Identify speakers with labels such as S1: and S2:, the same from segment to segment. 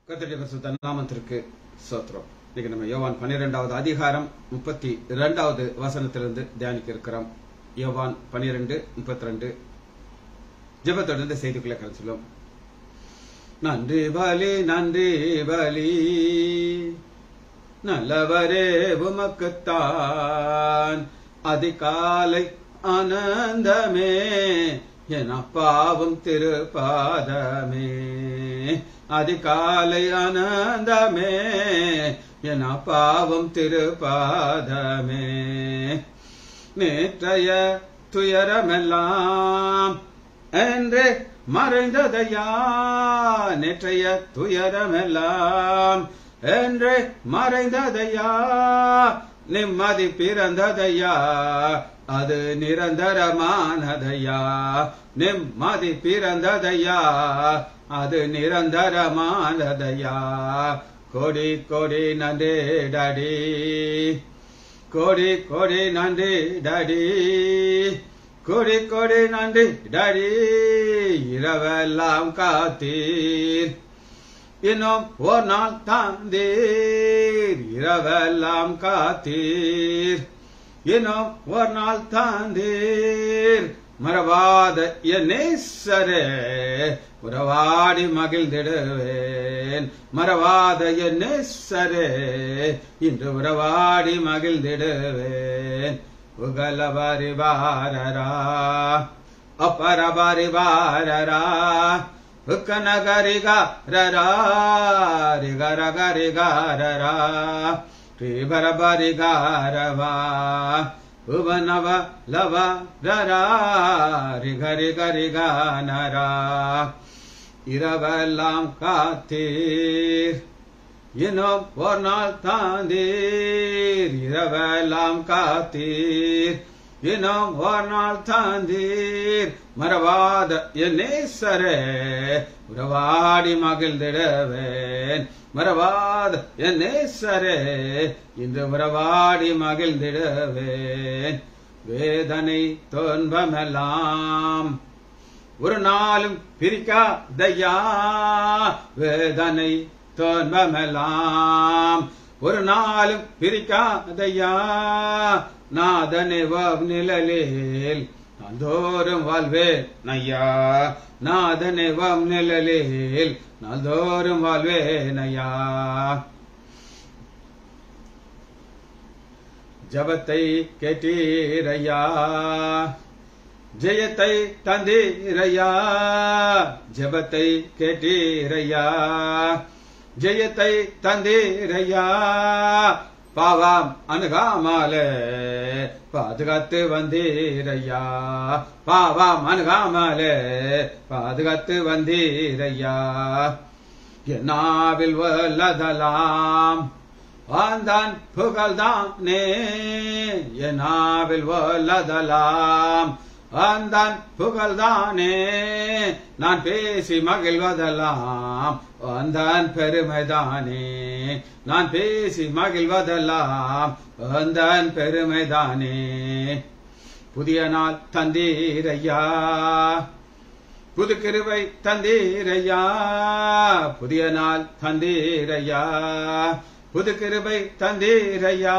S1: கர்த்தருடைய பரிசுத்த நாமத்திற்கு சோத்திரம் இன்னைக்கு நம்ம யோவான் பன்னிரெண்டாவது அதிகாரம் முப்பத்தி இரண்டாவது வசனத்திலிருந்து தியானிக்க இருக்கிறோம் யோவான் பன்னிரெண்டு முப்பத்தி ரெண்டு ஜெபத்தோடு இந்த செய்திக்குள்ளே கரைச்சலும் நன்றி பலி நன்றி பலி நல்லவரே உமக்குத்தான் அதிகாலை ஆனந்தமே என் அப்பாவும் திருப்பாதமே அதிகாலை ஆனந்தமே என் அப்பாவும் திருப்பாதமே நேற்றைய துயரமெல்லாம் என்று மறைந்ததையா நேற்றைய துயரமெல்லாம் என்று மறைந்ததையா நிம்மதி பிறந்ததையா அது நிரந்தரமானதையா நிம்மதி பிறந்ததையா அது நிரந்தரமானதையா கொடி கொடி நன்றி டடி கொடி கொடி நன்றி டடி கொடி கொடி நன்றி டடி இரவெல்லாம் காத்தீர் இன்னும் ஒரு நாள் தாந்தீர் இரவெல்லாம் காத்தீர் இன்னும் ஒரு நாள் தாந்தீர் மறவாத என்னேசரே உறவாடி மகிழ்ந்திடுவேன் மறவாத என்னேசரே இன்று உறவாடி மகிழ்ந்திடுவேன் உகல பரிவாரரா அபர பரிவாரரா உக்கனகரிகாரரா ரிகரகரிகாரரா ಶ್ರೀಭರಬರಿಗಾರವಾ ಭುವನವ ಲವ ರರ ರಿಗರಿ ಗರಿಗಾನರ இரவெல்லாம் காத்தீர் இன்னும் ஒரு நாள் தாந்தீர் இரவெல்லாம் காத்தீர் இன்னும் ஒரு நாள் தாந்தீர் மறவாத என்னேசரே உறவாடி மகிழ்ந்திடவேன் மறவாத என்னேசரே இன்று உறவாடி மகிழ்ந்திடவேன் வேதனை துன்பமெல்லாம் ஒரு நாளும் பிரிக்காதையா வேதனை துன்பமெல்லாம் ஒரு நாளும் பிரிக்காதையா நாதனை நிழலில் நான் தோறும் வாழ்வேன் ஐயா நாதனை வம் நிழலில் நான் தோறும் வாழ்வேன் ஐயா ஜபத்தை கேட்டீரையா ஜெயத்தை தந்தீரையா ஜபத்தை கேட்டீரையா ஜெயத்தை தந்தீரையா பாவாம் அணுகாமலே பாதுகாத்து வந்தீரையா பாவாம் அணுகாமலே பாதுகாத்து வந்தீரையா என்னாவில் வல்லதலாம் ஆந்தான் புகழ்தானே என்னாவில் வல்லதலாம் ஆந்தான் புகழ்தானே நான் பேசி மகிழ்வதெல்லாம் வந்தான் பெருமைதானே நான் பேசி மகிழ்வதெல்லாம் வந்தான் பெருமைதானே புதிய நாள் தந்தீரையா புது கிருவை தந்தீரையா புதிய நாள் தந்தீரையா புது கிருபை தந்தீரையா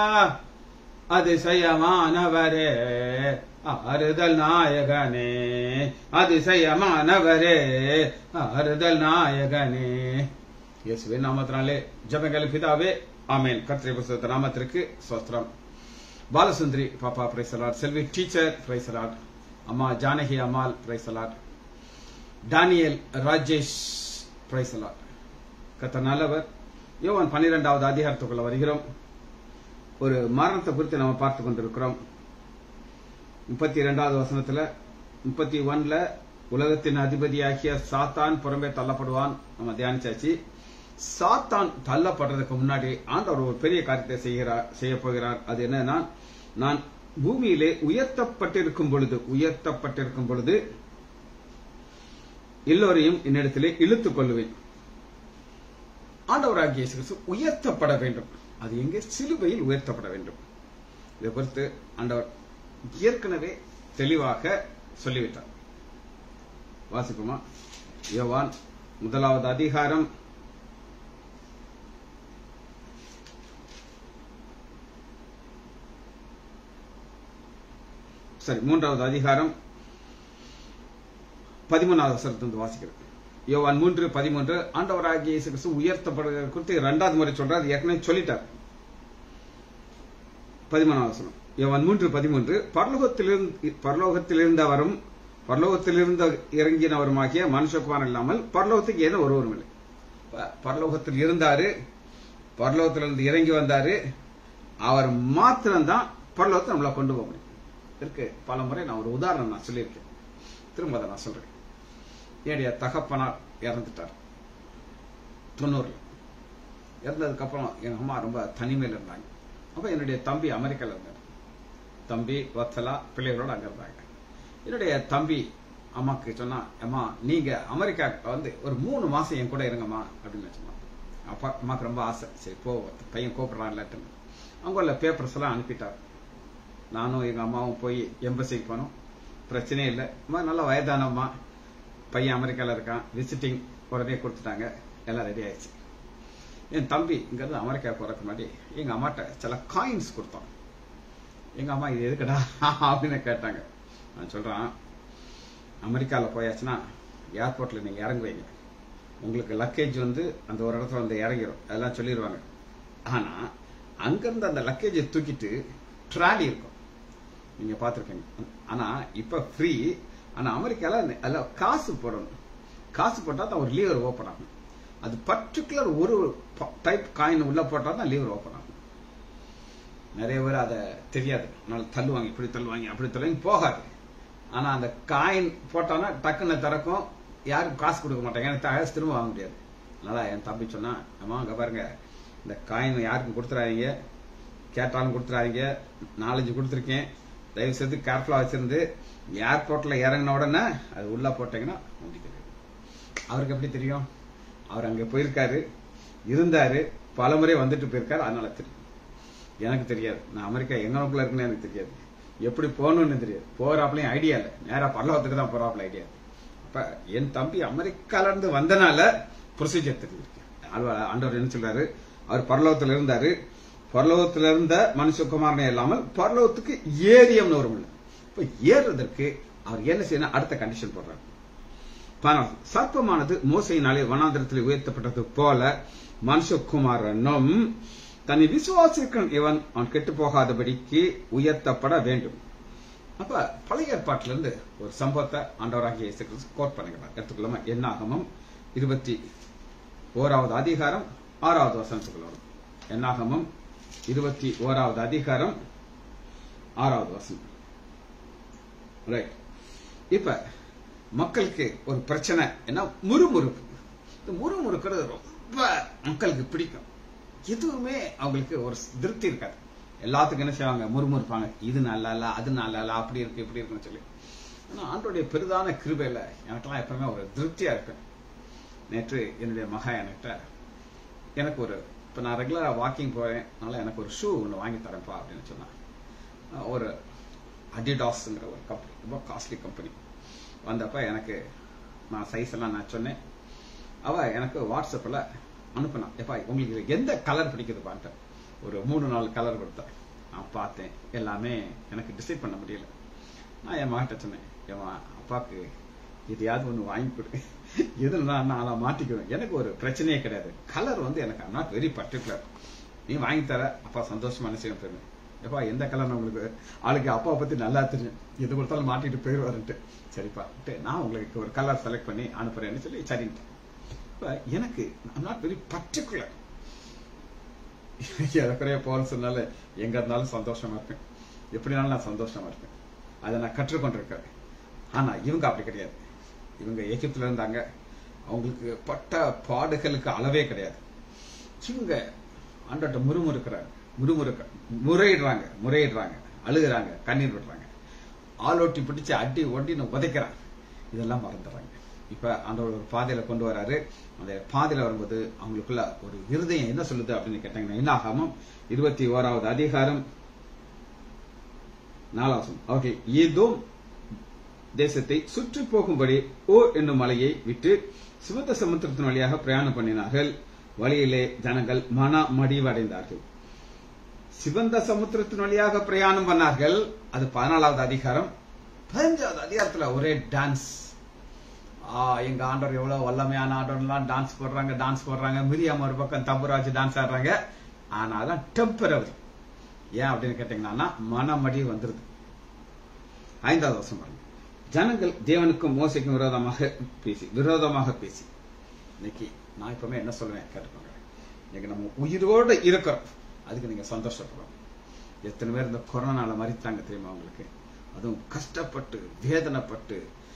S1: அதிசயமானவரே ஆறுதல் நாயகனே அதிசயமானவரே ஆறுதல் நாயகனே இயேசுவின் நாமத்தினாலே ஜபங்கள் பிதாவே ஆமேன் கத்திரை புஸ்தக நாமத்திற்கு ஸ்வஸ்திரம் பாலசுந்தரி பாப்பா பிரைசலாட் செல்வி டீச்சர் பிரைசலாட் அம்மா ஜானகி அம்மாள் பிரைசலாட் டானியல் ராஜேஷ் பிரைசலாட் கத்த நல்லவர் யோவான் பன்னிரெண்டாவது அதிகாரத்துக்குள்ள வருகிறோம் ஒரு மரணத்தை குறித்து நம்ம பார்த்து கொண்டிருக்கிறோம் முப்பத்தி இரண்டாவது வசனத்துல முப்பத்தி ஒன்ல உலகத்தின் அதிபதியாகிய சாத்தான் புறம்பே தள்ளப்படுவான் நம்ம தியானிச்சாச்சு சாத்தான் தள்ளப்படுறதுக்கு முன்னாடி ஆண்டவர் ஒரு பெரிய காரியத்தை செய்கிறார் செய்ய போகிறார் அது என்னன்னா நான் பூமியிலே உயர்த்தப்பட்டிருக்கும் பொழுது உயர்த்தப்பட்டிருக்கும் பொழுது எல்லோரையும் என்னிடத்திலே இழுத்துக் கொள்ளுவேன் ஆண்டவராகிய கிறிஸ்து உயர்த்தப்பட வேண்டும் அது எங்கே சிலுவையில் உயர்த்தப்பட வேண்டும் இதை குறித்து ஆண்டவர் ஏற்கனவே தெளிவாக சொல்லிவிட்டார் வாசிப்போமா யோவான் முதலாவது அதிகாரம் சரி மூன்றாவது அதிகாரம் பதிமூணாவது வசனத்திலிருந்து வாசிக்கிறேன் யோவான் மூன்று பதிமூன்று ஆண்டவராகிய இயேசு கிறிஸ்து உயர்த்தப்படுகிற குறித்து இரண்டாவது முறை சொல்றார் ஏற்கனவே சொல்லிட்டார் பதிமூணாவது வசனம் யோவான் மூன்று பதிமூன்று பரலோகத்திலிருந்து பரலோகத்திலிருந்தவரும் பரலோகத்திலிருந்து இறங்கினவருமாகிய மனுஷகுமாரன் இல்லாமல் பரலோகத்துக்கு ஏதோ ஒருவரும் இல்லை ப- பரலோகத்தில் இருந்தாரு பரலோகத்திலிருந்து இறங்கி வந்தாரு அவர் மாத்திரம்தான் பரலோகத்தை நம்மளை கொண்டு போக முடியும் இருக்கு பல முறை நான் ஒரு உதாரணம் நான் சொல்லியிருக்கேன் திரும்ப அதை நான் சொல்றேன் என்னுடைய தகப்பனார் இறந்துட்டார் தொண்ணூறுல இறந்ததுக்கு அப்புறம் எங்க அம்மா ரொம்ப தனிமையில் இருந்தாங்க அப்ப என்னுடைய தம்பி அமெரிக்கால இருந்தார் தம்பி வத்சலா பிள்ளைகளோட அங்க இருந்தாங்க என்னுடைய தம்பி அம்மாக்கு சொன்னா அம்மா நீங்க அமெரிக்கா வந்து ஒரு மூணு மாசம் என் கூட இருங்கம்மா அப்படின்னு சொன்னான் அப்பா அம்மாக்கு ரொம்ப ஆசை சரி போ பையன் கூப்பிடுறான் இல்லாட்டுன்னு அவங்க உள்ள பேப்பர்ஸ் எல்லாம் அனுப்பிட்டார் நானும் எங்க அம்மாவும் போய் எம்பசிக்கு போனோம் பிரச்சனையே இல்லை அம்மா நல்ல வயதானம்மா பையன் அமெரிக்கால இருக்கான் விசிட்டிங் உடனே கொடுத்துட்டாங்க எல்லாம் ரெடி ஆயிடுச்சு என் தம்பி இங்கிருந்து அமெரிக்கா போறதுக்கு முன்னாடி எங்க அம்மாட்ட சில காயின்ஸ் கொடுத்தோம் எங்க அம்மா இது எதுக்குடா அப்படின்னு கேட்டாங்க நான் சொல்றேன் அமெரிக்கால போயாச்சுன்னா ஏர்போர்ட்ல நீங்க இறங்குவீங்க உங்களுக்கு லக்கேஜ் வந்து அந்த ஒரு இடத்துல வந்து இறங்கிரும் அதெல்லாம் சொல்லிடுவாங்க ஆனா அங்கிருந்து அந்த லக்கேஜை தூக்கிட்டு ட்ராலி இருக்கும் நீங்க பார்த்திருப்பீங்க ஆனா இப்ப ஃப்ரீ ஆனா அமெரிக்கால அதுல காசு போடணும் காசு போட்டா தான் ஒரு லீவர் ஓப்பன் ஆகும் அது பர்டிகுலர் ஒரு டைப் காயின் உள்ள போட்டா தான் லீவர் ஓப்பன் ஆகும் நிறைய பேர் அதை தெரியாது அதனால தள்ளுவாங்க இப்படி தள்ளுவாங்க அப்படி தள்ளுவாங்க போகாது ஆனா அந்த காயின் போட்டோன்னா டக்குன்னு திறக்கும் யாருக்கும் காசு கொடுக்க மாட்டாங்க எனக்கு காசு திரும்ப வாங்க முடியாது அதனால என் தம்பி சொன்னா அம்மா அங்க பாருங்க இந்த காயின் யாருக்கும் கொடுத்துறாதீங்க கேட்டாலும் கொடுத்துறாதீங்க நாலஞ்சு கொடுத்துருக்கேன் தயவு செய்து கேர்ஃபுல்லா வச்சிருந்து ஏர்போர்ட்ல இறங்கின உடனே அது உள்ள போட்டீங்கன்னா முடிக்கிறது அவருக்கு எப்படி தெரியும் அவர் அங்க போயிருக்காரு இருந்தாரு பலமுறை வந்துட்டு போயிருக்காரு அதனால தெரியும் எனக்கு தெரியாது நான் அமெரிக்கா எங்கனக்குள்ள இருக்குன்னு எனக்கு தெரியாது எப்படி போகணும்னு தெரியாது போறாப்லயும் ஐடியா இல்லை நேரா பரலோகத்துக்கு தான் போறாப்ல ஐடியா அப்ப என் தம்பி அமெரிக்கால இருந்து வந்தனால ப்ரொசீஜர் தெரிஞ்சிருக்கு ஆழ்வா- ஆண்டவர் என்ன சொல்றாரு அவர் பரலோகத்துல இருந்தாரு பரலோகத்துல இருந்த மனுஷகுமாரனே இல்லாமல் பரலோகத்துக்கு ஏரியம்னு வரும் இப்ப ஏறுறதற்கு அவர் என்ன செய்யணும் அடுத்த கண்டிஷன் போடுறாரு பாருங்க, சர்ப்பமானது மோசையினாலே வனாந்திரத்தில் உயர்த்தப்பட்டது போல மனுஷகுமாரனும் தன்னை விசுவாசிக்கும் இவன் அவன் கெட்டு போகாதபடிக்கு உயர்த்தப்பட வேண்டும் அப்ப பழைய ஏற்பாட்டில இருந்து ஒரு சம்பவத்தை ஆண்டவராகிய இயேசு கிறிஸ்து கோட் பண்ணுகிறார் எடுத்துக்கொள்ளாம என்னாகமம் இருபத்தி ஓராவது அதிகாரம் ஆறாவது வசனத்துக்குள்ள வரும் என்னாகமம் இருபத்தி ஓராவது அதிகாரம் ஆறாவது வசனம் ரைட் இப்ப மக்களுக்கு ஒரு பிரச்சனை என்ன முறுமுறுப்பு இந்த முறுமுறுக்கிறது ரொம்ப மக்களுக்கு பிடிக்கும் எதுவுமே அவங்களுக்கு ஒரு திருப்தி இருக்காது எல்லாத்துக்கும் என்ன செய்வாங்க முறுமுறுப்பாங்க இது நல்லா இல்ல அது நல்லா இல்ல அப்படி இருக்கு இப்படி இருக்குன்னு சொல்லி ஆனா ஆண்டோடைய பெரிதான கிருபையில எனக்கெல்லாம் எப்பவுமே ஒரு திருப்தியா இருப்பேன் நேற்று என்னுடைய மகா என்கிட்ட எனக்கு ஒரு இப்ப நான் ரெகுலரா வாக்கிங் போறேன் அதனால எனக்கு ஒரு ஷூ ஒன்று வாங்கி தரேன்ப்பா அப்படின்னு சொன்னான் அஹ் ஒரு அடிடாஸ்ங்கிற ஒரு கம்பெனி ரொம்ப காஸ்ட்லி கம்பெனி வந்தப்ப எனக்கு நான் சைஸ் எல்லாம் நான் சொன்னேன் அவ எனக்கு வாட்ஸ்அப்ல அனுப்புனான் எப்பா உங்களுக்கு இதுல எந்த கலர் பிடிக்குதுப்பான்ட்டு ஒரு மூணு நாலு கலர் கொடுத்தேன் நான் பார்த்தேன் எல்லாமே எனக்கு டிசைட் பண்ண முடியல நான் என் மகிட்ட சொன்னேன் என் அப்பாவுக்கு எதையாவது ஒன்று வாங்கி கொடு எதுல நான் நான் அதை மாட்டிக்குவேன் எனக்கு ஒரு பிரச்சனையே கிடையாது கலர் வந்து எனக்கு ஐம் நாட் வெரி பர்டிகுலர் நீ வாங்கி தர அப்பா சந்தோஷமா என்ன செய்யும் போயிருந்தேன் எப்பா எந்த கலர் உங்களுக்கு ஆளுக்கு அப்பாவை பத்தி நல்லா தெரியும் எது கொடுத்தாலும் மாட்டிட்டு போயிடுவாருன்ட்டு சரிப்பா நான் உங்களுக்கு ஒரு கலர் செலக்ட் பண்ணி அனுப்புறேன்னு சொல்லி சரின்ட்டு இப்ப எனக்கு ஐம் நாட் வெரி பர்டிகுலர் ஏறக்குறைய போகணும்னு சொன்னால எங்க இருந்தாலும் சந்தோஷமா இருப்பேன் எப்படினாலும் நான் சந்தோஷமா இருப்பேன் அதை நான் கற்றுக்கொண்டிருக்கேன் ஆனா இவங்க அப்படி கிடையாது இவங்க எகிப்துல இருந்தாங்க அவங்களுக்கு பட்ட பாடுகளுக்கு அளவே கிடையாது இவங்க ஆண்டாட்ட முறுமுறுக்கிறாங்க முறுமுறுக்க முறையிடுறாங்க முறையிடுறாங்க அழுகுறாங்க கண்ணீர் விடுறாங்க ஆளோட்டி பிடிச்சு அடி ஒட்டின்னு உதைக்கிறாங்க இதெல்லாம் மறந்துடுறாங்க இப்ப ஆண்டவர் ஒரு பாதையில கொண்டு வராரு அந்த பாதையில வரும்போது அவங்களுக்குள்ள ஒரு இருதயம் என்ன சொல்லுது அப்படின்னு கேட்டாங்கன்னா என்ன ஆகாமம் இருபத்தி ஓராவது அதிகாரம் நாலாவது அவர்கள் ஏதோ தேசத்தை சுற்றி போகும்படி ஓ என்னும் மலையை விட்டு சிவத்த சமுத்திரத்தின் வழியாக பிரயாணம் பண்ணினார்கள் வழியிலே ஜனங்கள் மன மடிவடைந்தார்கள் சிவந்த சமுத்திரத்தின் வழியாக பிரயாணம் பண்ணார்கள் அது பதினாலாவது அதிகாரம் பதினஞ்சாவது அதிகாரத்துல ஒரே டான்ஸ் ஆ எங்க ஆண்டவர் எவ்வளவு வல்லமையான ஆண்டவர்லாம் டான்ஸ் போடுறாங்க டான்ஸ் போடுறாங்க மிரியாம ஒரு பக்கம் தம்புராஜ் டான்ஸ் ஆடுறாங்க ஆனா அதான் டெம்பரவரி ஏன் அப்படின்னு கேட்டீங்கன்னா மனமடி வந்துருது ஐந்தாவது வருஷம் பாருங்க ஜனங்கள் தேவனுக்கும் மோசைக்கும் விரோதமாக பேசி விரோதமாக பேசி இன்னைக்கு நான் இப்பவுமே என்ன சொல்லுவேன் கேட்டுக்கோங்க இன்னைக்கு நம்ம உயிரோடு இருக்கிறோம் அதுக்கு நீங்க சந்தோஷப்படுறோம் எத்தனை பேர் இந்த கொரோனால மறித்தாங்க தெரியுமா உங்களுக்கு அதுவும் கஷ்டப்பட்டு வேதனைப்பட்டு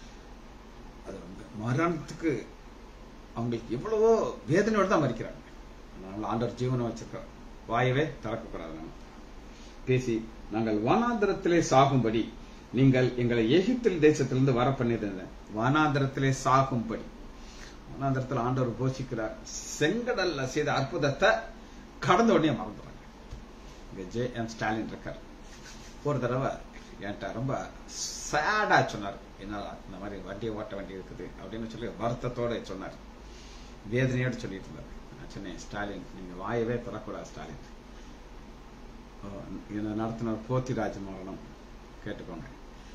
S1: அது வந்து மரணத்துக்கு அவங்களுக்கு எவ்வளவோ வேதனையோடு தான் மறிக்கிறாங்க அதனால ஆண்டவர் ஜீவனம் வச்சிருக்கிறோம் வாயவே திறக்கக்கூடாது நம்ம பேசி நாங்கள் வனாந்திரத்திலே சாகும்படி நீங்கள் எங்களை எகிப்தில் தேசத்திலிருந்து வர பண்ணியிருந்த வனாந்திரத்திலே சாகும்படி வனாந்திரத்தில் ஆண்டவர் போஷிக்கிறார் செங்கடல்ல செய்த அற்புதத்தை கடந்த உடனே மறந்துடுறாங்க இங்க ஜே எம் ஸ்டாலின் இருக்கார் ஒரு தடவை என்கிட்ட ரொம்ப சேடா சொன்னார் என்னால் இந்த மாதிரி வண்டியை ஓட்ட வேண்டி இருக்குது அப்படின்னு சொல்லி வருத்தத்தோட சொன்னார் வேதனையோடு சொல்லிட்டு இருந்தார் நான் சொன்னேன் ஸ்டாலின் நீங்க வாயவே திறக்கூடாது ஸ்டாலின் என்னை நடத்தினார் போத்திராஜ் மரணம் கேட்டுக்கோங்க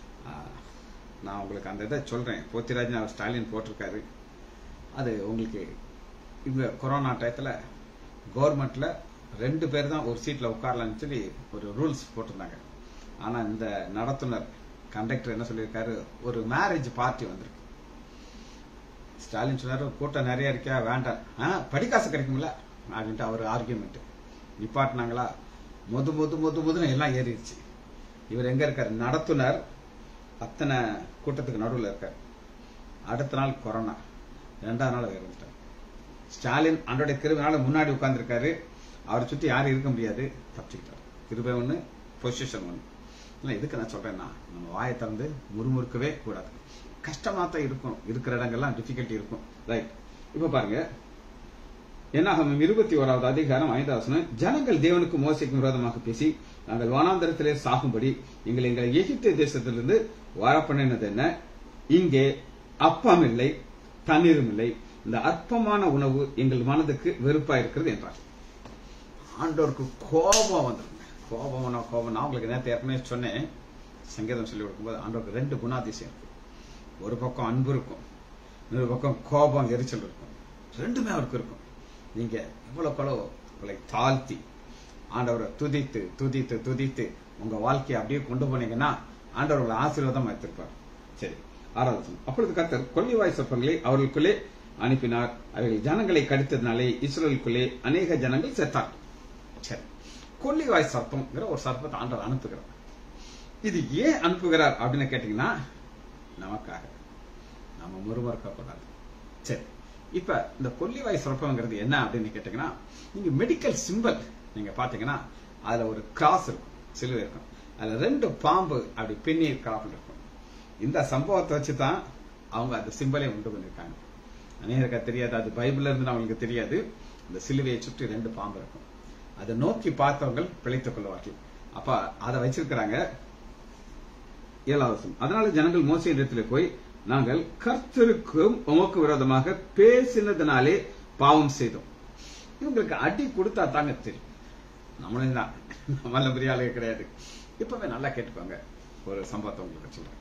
S1: நான் உங்களுக்கு அந்த இதை சொல்றேன் போத்திராஜ் அவர் ஸ்டாலின் போட்டிருக்காரு அது உங்களுக்கு இந்த கொரோனா டயத்துல கவர்மெண்ட்ல ரெண்டு பேர் தான் ஒரு சீட்ல உட்காரலாம்னு சொல்லி ஒரு ரூல்ஸ் போட்டிருந்தாங்க ஆனா இந்த நடத்துனர் கண்டக்டர் என்ன சொல்லியிருக்காரு ஒரு மேரேஜ் பார்ட்டி வந்திருக்கு ஸ்டாலின் சொன்னாரு கூட்டம் நிறைய இருக்கா வேண்டாம் படிக்காசு கிடைக்கும்ல அப்படின்ட்டு அவர் ஆர்கியூமெண்ட் நிப்பாட்டினாங்களா முது முது முது முதுன்னு எல்லாம் ஏறிடுச்சு இவர் எங்க இருக்காரு நடத்துனர் அத்தனை கூட்டத்துக்கு நடுவில் இருக்கார் அடுத்த நாள் கொரோனா ரெண்டாவது நாள் இறந்துட்டார் ஸ்டாலின் அன்றோடைய கிருபினால முன்னாடி உட்கார்ந்துருக்காரு அவரை சுத்தி யாரும் இருக்க முடியாது தப்பிச்சுக்கிட்டார் கிருபை ஒண்ணு பொசிஷன் ஒண்ணு இல்லை எதுக்கு நான் சொல்றேன்னா நம்ம வாயை திறந்து முறுமுறுக்கவே கூடாது கஷ்டமா தான் இருக்கும் இருக்கிற இடங்கள்லாம் டிஃபிகல்ட்டி இருக்கும் ரைட் இப்ப பாருங்க என்னாகும் இருபத்தி ஓராவது அதிகாரம் ஐந்தாவது ஜனங்கள் தேவனுக்கு மோசைக்கும் விரோதமாக பேசி நாங்கள் வானாந்தரத்திலே சாகும்படி எங்கள் எங்களை எகிப்திய தேசத்திலிருந்து வரப்பண்ணினது என்ன இங்கே அப்பம் இல்லை தண்ணீரும் இல்லை இந்த அற்பமான உணவு எங்கள் மனதுக்கு வெறுப்பா இருக்கிறது என்றார் ஆண்டோருக்கு கோபம் வந்துருங்க கோபம் கோபம் நான் உங்களுக்கு நேரத்தை ஏற்கனவே சொன்னேன் சங்கீதம் சொல்லி கொடுக்கும்போது ஆண்டோருக்கு ரெண்டு குணாதிசயம் இருக்கு ஒரு பக்கம் அன்பு இருக்கும் இன்னொரு பக்கம் கோபம் எரிச்சல் இருக்கும் ரெண்டுமே அவருக்கு இருக்கும் நீங்க எவ்வளவு கலோ உங்களை தாழ்த்தி ஆண்டவரை துதித்து துதித்து துதித்து உங்க வாழ்க்கையை அப்படியே கொண்டு போனீங்கன்னா ஆண்டவர் உங்களை ஆசீர்வாதம் எடுத்திருப்பார் சரி ஆறாவது அப்பொழுது கர்த்தர் கொல்லிவாய் சொற்பங்களை அவர்களுக்குள்ளே அனுப்பினார் அவர்கள் ஜனங்களை கடித்ததினாலே இஸ்ரேலுக்குள்ளே அநேக ஜனங்கள் செத்தார் சரி கொல்லிவாய் சர்ப்பம்ங்கிற ஒரு சர்ப்பத்தை ஆண்டவர் அனுப்புகிறார் இது ஏன் அனுப்புகிறார் அப்படின்னு கேட்டீங்கன்னா நமக்காக நம்ம முறுமறுக்க கூடாது சரி இப்ப இந்த கொல்லிவாய் சுரப்பங்கிறது என்ன அப்படின்னு கேட்டீங்கன்னா நீங்க மெடிக்கல் சிம்பிள் நீங்க பாத்தீங்கன்னா அதுல ஒரு கிராஸ் இருக்கும் சிலுவை இருக்கும் அதுல ரெண்டு பாம்பு அப்படி பின்னி கிராஃபில் இருக்கும் இந்த சம்பவத்தை வச்சுதான் அவங்க அந்த சிம்பிளை உண்டு பண்ணிருக்காங்க அநேகருக்கு தெரியாது அது பைபிள்ல இருந்து அவங்களுக்கு தெரியாது இந்த சிலுவையை சுற்றி ரெண்டு பாம்பு இருக்கும் அதை நோக்கி பார்த்தவங்க பிழைத்துக் கொள்வார்கள் அப்ப அதை வச்சிருக்கிறாங்க ஏழாவது அதனால ஜனங்கள் மோச இடத்துல போய் நாங்கள் கர்த்தருக்கும் உமக்கு விரோதமாக பேசினதுனாலே பாவம் செய்தோம் இவங்களுக்கு அடி கொடுத்தா தாங்க தெரியும் நம்மளும் தான் நம்மள பெரிய ஆளுங்க கிடையாது இப்பவே நல்லா கேட்டுக்கோங்க ஒரு சம்பவத்தை உங்களுக்கு சொல்றேன்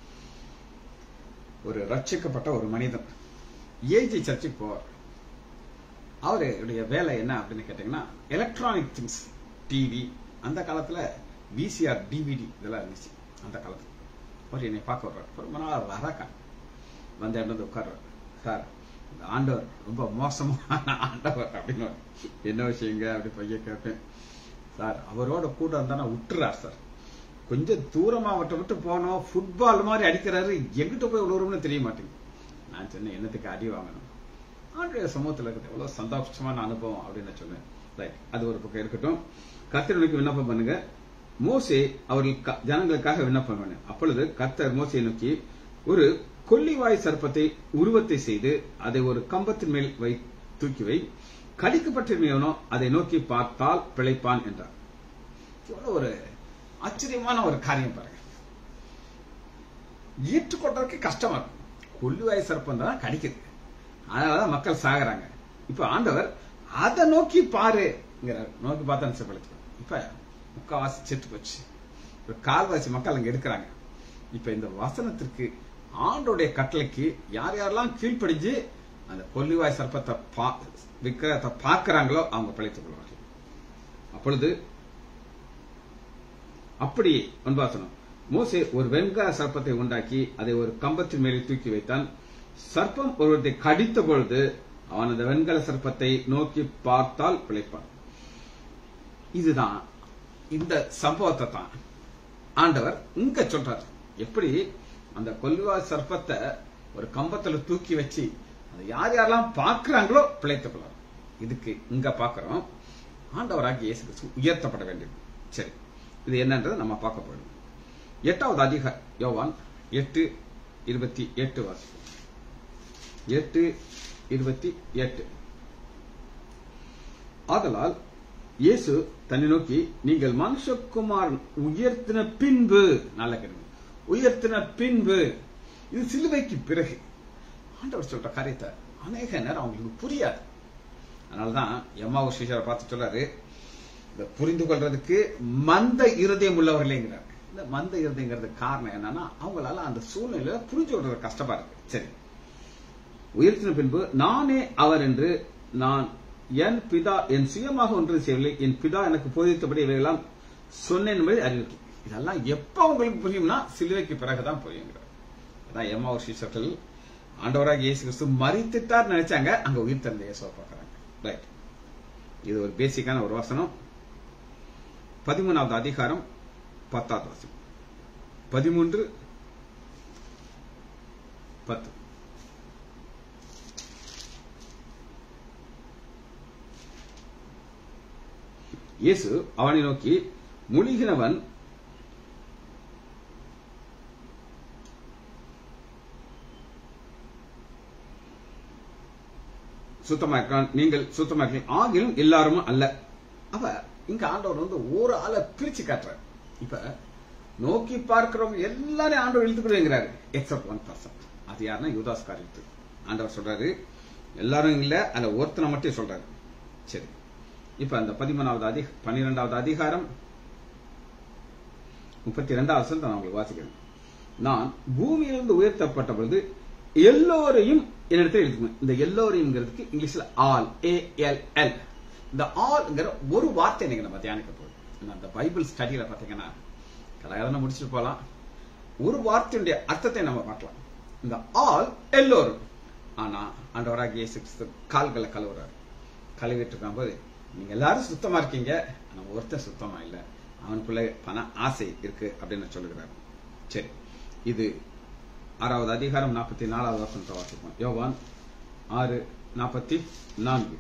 S1: ஒரு ரட்சிக்கப்பட்ட ஒரு மனிதன் ஏஜி சர்ச்சுக்கு போவார் அவருடைய வேலை என்ன அப்படின்னு கேட்டீங்கன்னா எலக்ட்ரானிக் திங்ஸ் டிவி அந்த காலத்துல விசிஆர் டிவிடி இதெல்லாம் இருந்துச்சு அந்த காலத்துல அவர் என்னை பார்க்க வர்றார் ரொம்ப நாள் வரக்கா வந்து இருந்து உட்கார்றார் சார் இந்த ஆண்டவர் ரொம்ப மோசமான ஆண்டவர் அப்படின்னு என்ன விஷயங்க அப்படி பைய கேட்பேன் சார் அவரோட கூட இருந்தா விட்டுறார் சார் கொஞ்சம் தூரமா விட்டு விட்டு போனோம் ஃபுட்பால் மாதிரி அடிக்கிறாரு எங்கிட்ட போய் விழுவுறோம்னு தெரிய மாட்டேங்குது நான் சொன்னேன் என்னத்துக்கு அடி வாங்கணும் ஆண்டுடைய சமூகத்தில் இருக்குது எவ்வளவு சந்தோஷமான அனுபவம் அப்படின்னு சொல்லுவேன் ரைட் அது ஒரு பக்கம் இருக்கட்டும் கர்த்தர் விண்ணப்பம் பண்ணுங்க மோசே அவர்கள் ஜனங்களுக்காக விண்ணப்பம் பண்ண அப்பொழுது கர்த்தர் மோசையை நோக்கி ஒரு கொல்லிவாய் சர்ப்பத்தை உருவத்தை செய்து அதை ஒரு கம்பத்தின் மேல் வை தூக்கி வை கடிக்கப்பட்டிருமையவனோ அதை நோக்கி பார்த்தால் பிழைப்பான் என்றார் எவ்வளவு ஒரு ஆச்சரியமான ஒரு காரியம் பாருங்க ஏற்றுக்கொள்றதுக்கு கஷ்டமா இருக்கும் கொல்லிவாய் சர்ப்பம் தான் கடிக்குது அதனாலதான் மக்கள் சாகுறாங்க இப்ப ஆண்டவர் அதை நோக்கி பாரு நோக்கி பார்த்தா பிழைச்சு இப்ப முக்காவாசி செத்து போச்சு ஒரு கால்வாசி மக்கள் அங்க இருக்கிறாங்க இப்ப இந்த வசனத்திற்கு ஆண்டோடைய கட்டளைக்கு யார் யாரெல்லாம் கீழ்ப்படிஞ்சு அந்த கொல்லிவாய் சர்ப்பத்தை பா- விக்கிரகத்தை பார்க்கறாங்களோ அவங்க பிழைத்துக் கொள்வார்கள் அப்பொழுது அப்படி ஒன்பாசனம் மோசே ஒரு வெண்கல சர்ப்பத்தை உண்டாக்கி அதை ஒரு கம்பத்தின் மேலே தூக்கி வைத்தான் சர்ப்பம் ஒருவரை கடித்த பொழுது அவன் அந்த வெண்கல சர்ப்பத்தை நோக்கி பார்த்தால் பிழைப்பான் இதுதான் இந்த சம்பவத்தை தான் ஆண்டவர் இங்க சொல்றார் எப்படி அந்த கொல்லுவா சர்ப்பத்தை ஒரு கம்பத்துல தூக்கி வச்சு அதை யார் யாரெல்லாம் பார்க்கறாங்களோ பிழைத்துக் கொள்வார் இதுக்கு இங்க பார்க்கிறோம் ஆண்டவராகிய இயேசு கிறிஸ்து உயர்த்தப்பட வேண்டியது சரி இது என்னன்றதை நம்ம பார்க்க போறோம் எட்டாவது அதிக யோவான் எட்டு இருபத்தி எட்டு வாசிப்போம் எட்டு இருபத்தி எட்டு ஆதலால் இயேசு தன்னை நோக்கி நீங்கள் மனுஷகுமார் உயர்த்தின பின்பு நல்ல கேளுங்க உயர்த்தின பின்பு இது சிலுவைக்கு பிறகு ஆண்டவர் சொல்ற காரியத்தை அநேக நேரம் அவங்களுக்கு புரியாது அதனாலதான் எம்மாவு ஸ்ரீஷரை பார்த்து சொல்றாரு இதை புரிந்து கொள்றதுக்கு மந்த இருதயம் உள்ளவர்களேங்கிறார் இந்த மந்த இருதயங்கிறதுக்கு காரணம் என்னன்னா அவங்களால அந்த சூழ்நிலையில புரிஞ்சு கொள்றது கஷ்டமா இருக்கு சரி உயர்த்தின பின்பு நானே அவர் என்று நான் என் பிதா என் சுயமாக ஒன்றும் செய்யவில்லை என் பிதா எனக்கு போதித்தபடி இவையெல்லாம் சொன்னேன் என்பதை அறிவிக்கும் இதெல்லாம் எப்ப உங்களுக்கு புரியும்னா சிலுவைக்கு பிறகுதான் புரியுங்கிறார் அதான் எம்மா சீசர்கள் ஆண்டவராக இயேசு கிறிஸ்து மறித்துட்டார் நினைச்சாங்க அங்க உயிர் தந்த இயேசுவை பார்க்கறாங்க ரைட் இது ஒரு பேசிக்கான ஒரு வசனம் பதிமூணாவது அதிகாரம் பத்தாவது வசனம் பதிமூன்று பத்து இயேசு அவனை நோக்கி முழுகினவன் சுத்தமாக்கிறான் நீங்கள் சுத்தமாக்கிறீங்க ஆகிலும் எல்லாரும் அல்ல அவ இங்க ஆண்டவர் வந்து ஒரு ஆளை பிரிச்சு காட்டுறார் இப்ப நோக்கி பார்க்கிறவங்க எல்லாரையும் ஆண்டவர் இழுத்துக்கிறேங்கிறாரு எக்ஸப்ட் ஒன் பர்சன் அது யாருன்னா யூதாஸ் காரியத்து ஆண்டவர் சொல்றாரு எல்லாரும் இல்ல அதுல ஒருத்தனை மட்டும் சொல்றாரு சரி இப்ப அந்த பதிமூணாவது அதி பன்னிரெண்டாவது அதிகாரம் முப்பத்தி ரெண்டாவது வசனத்தை நான் உங்களுக்கு வாசிக்கிறேன் நான் பூமியிலிருந்து உயர்த்தப்பட்ட பொழுது எல்லோரையும் என்னிடத்தில் எடுத்துக்கணும் இந்த எல்லோரையும்ங்கிறதுக்கு இங்கிலீஷ்ல ஆல் ஏ எல் எல் இந்த ஆல்ங்கிற ஒரு வார்த்தை நீங்க நம்ம தியானிக்க போறோம் அந்த பைபிள் ஸ்டடியில பாத்தீங்கன்னா கலகலனை முடிச்சுட்டு போலாம் ஒரு வார்த்தையுடைய அர்த்தத்தை நம்ம பார்க்கலாம் இந்த ஆல் எல்லோரும் ஆனா ஆண்டவராக இயேசு கிறிஸ்து கால்களை கழுவுறாரு கழுவிட்டு இருக்கும்போது நீங்க எல்லாரும் சுத்தமா இருக்கீங்க ஆனா ஒருத்தன் சுத்தமா இல்ல அவனுக்குள்ள பண ஆசை இருக்கு அப்படின்னு சொல்லுகிறார் சரி இது ஆறாவது அதிகாரம் நாற்பத்தி நாலாவது வசனத்தை வாசிப்போம் யோவான் ஆறு நாற்பத்தி நான்கு